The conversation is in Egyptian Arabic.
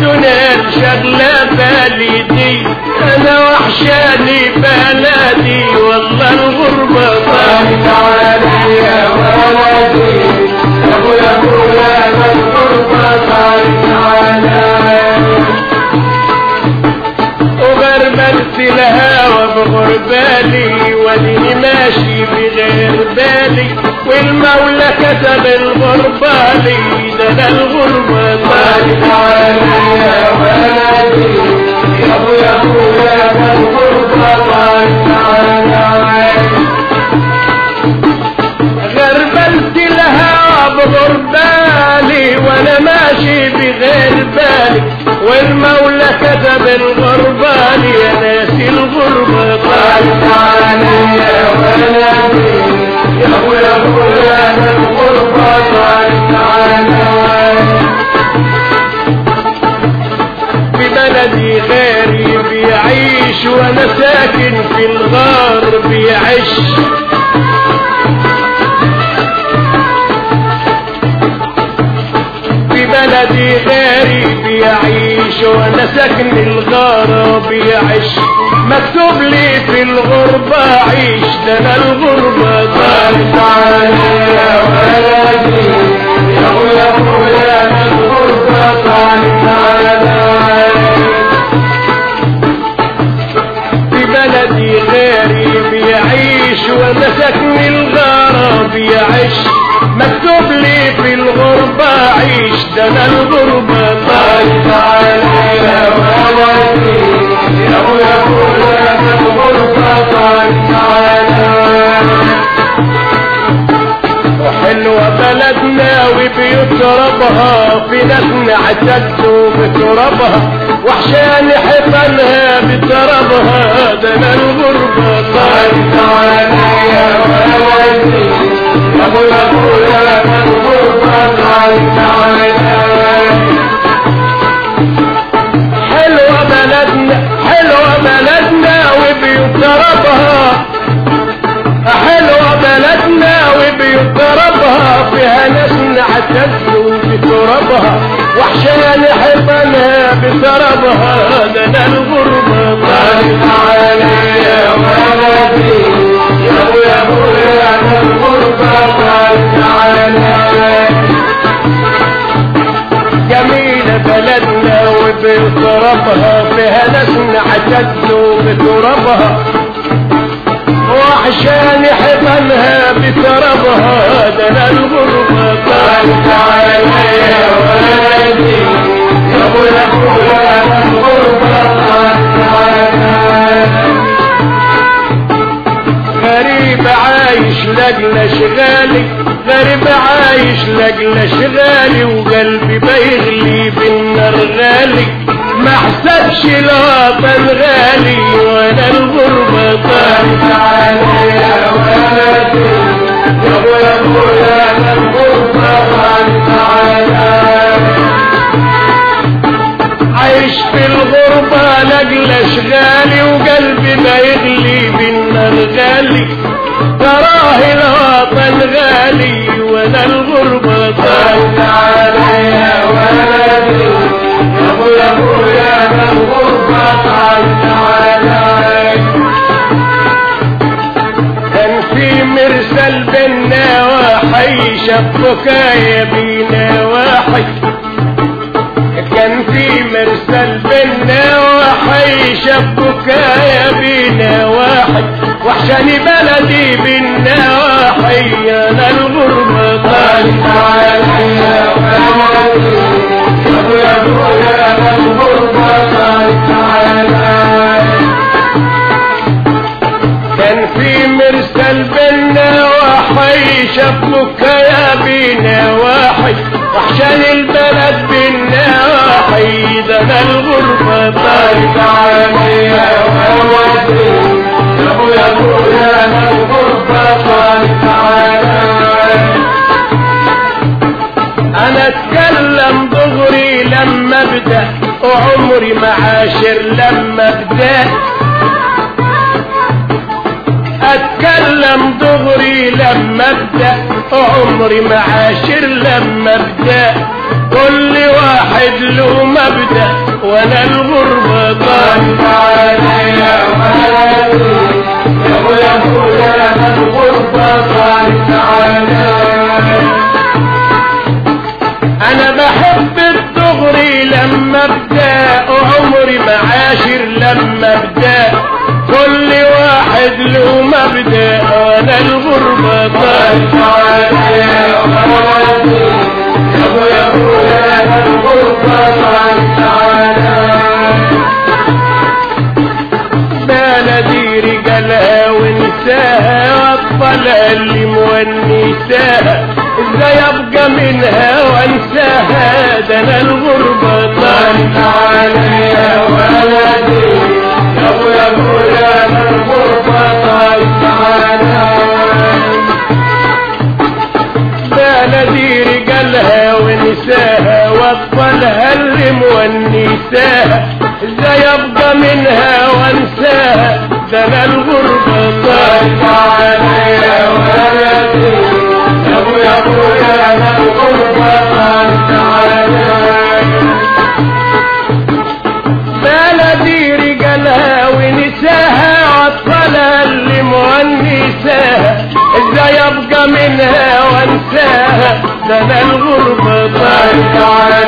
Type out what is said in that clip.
الدنيا شغلة بالي دي انا وحشاني بلدي والله الغربة طالت علي يا ولدي يا ابو يا ابو يا الغربة طالت علي وغربلت الهوى بغربالي وديني ماشي بغير بالي والمولى كتب الغربة لي ده انا الغربة طالت علي يا ولدي يا ابو يا ابو يا الغربة طالت علي غربلت الهوى بغربالي وانا ماشي بغير بالي والمولى كتب الغربة لي يا ناسي الغربة طالت علي يا ولدي يا ابو يا ابو يا الغربة طالت علي في بلدي غيري بيعيش وانا ساكن في الغار بيعيش في بلدي غيري بيعيش وانا ساكن الغارة بيعيش مكتوب لي في الغربة عيش ده انا الغربة طالت علي يا ولدي يا ابو يا ابو يا الغربة طالت علي في بلدي غيري بيعيش وانا ساكن الغارة بيعيش مكتوب لي في الغربة عيش ده انا الغربة طالت علي يا ولدي يا ابو يا ابو يا الغربة طالت علي وحلوة بلدنا وبيوت ربها في ناس نعتدوا بترابها وحشان حفنها بترابها ده انا الغربة طالت علي يا ولدي يا ابو يا ابو يا الغربة طالت علي حلوة بلدنا حلوة بلدنا وبيوت ربها حلوة بلدنا وبيوت ربها فيها ناس نعتزوا بترابها وحشان حبنا بترابها ده انا الغربة طالت علي يا ولدي يا ابو يا ابو يا الغربة طالت علي جميلة بلدنا وبترابها فيها ناس نعتزوا بترابها وعشان حضنها بتربها ده انا الغربة طالت علي يا ولدي يا ابو يا ابو يا الغربة طالت علي غريب عايش لاجل اشغالي غريب عايش لاجل اشغالي وقلبي بيغلي بالنار غالي ما حسبش الوطن غالي وانا الغربة طالت علي يا ولدي يا ابو يا ابو يا الغربة طالت علي عايش في الغربة لاجل اشغالي وقلبي ما يغلي بالنار غالي تراه الوطن غالي وانا الغربة طالت علي يا ولدي يا ابو يا ابو يا الغربة طالت علي كان في مرسل بينا وحي شبك يا بينا وحي كان في مرسل بينا وحي شبك يا بينا واحد وحشاني بلدي بينا وحي انا الغربة طالت علي يا ولدي يا ابو يا ابو يا الغربة طالت علي كان في مرسل بينا وحي شبك يا بينا واحد وحشان البلد بينا وحي ده انا الغربة طالت علي يا ولدي يا ابو يا ابو يا الغربة طالت علي انا اتكلم دغري لما ابدا وعمري معاشر لما ابدا اتكلم دغري لما ابدا عمري معاشر لما ابدا كل واحد له ما مبدأ وانا الغربة طال عليا ولدي يا ابو يا ابو يا الغربة طالت عليا انا بحب الدغري لما ابدا وعمري معاشر لما ابدا كل واحد له مبدا وانا الغربة طال عليا ولدي يا ابو يا ابو يا الغربة طالت عليا بلدي رجالها ونساها واطفالها اللي مونساها ازاي ابقى منها وانساها ده انا الغربة طال عليا ولدي يا ابو يا ابو يا الغربة طالت عليا بلدي رجالها ونساها واطفالها اللي مونساها ازاي ابقى منها وانساها ده انا الغربة طال عليا ولدي يا ابو يا ابو يا الغربة طالت عليا بلدي رجالها ونساها اطفالها اللي مونساها ازاي ابقى منها وانساها ده انا الغربة طال طالت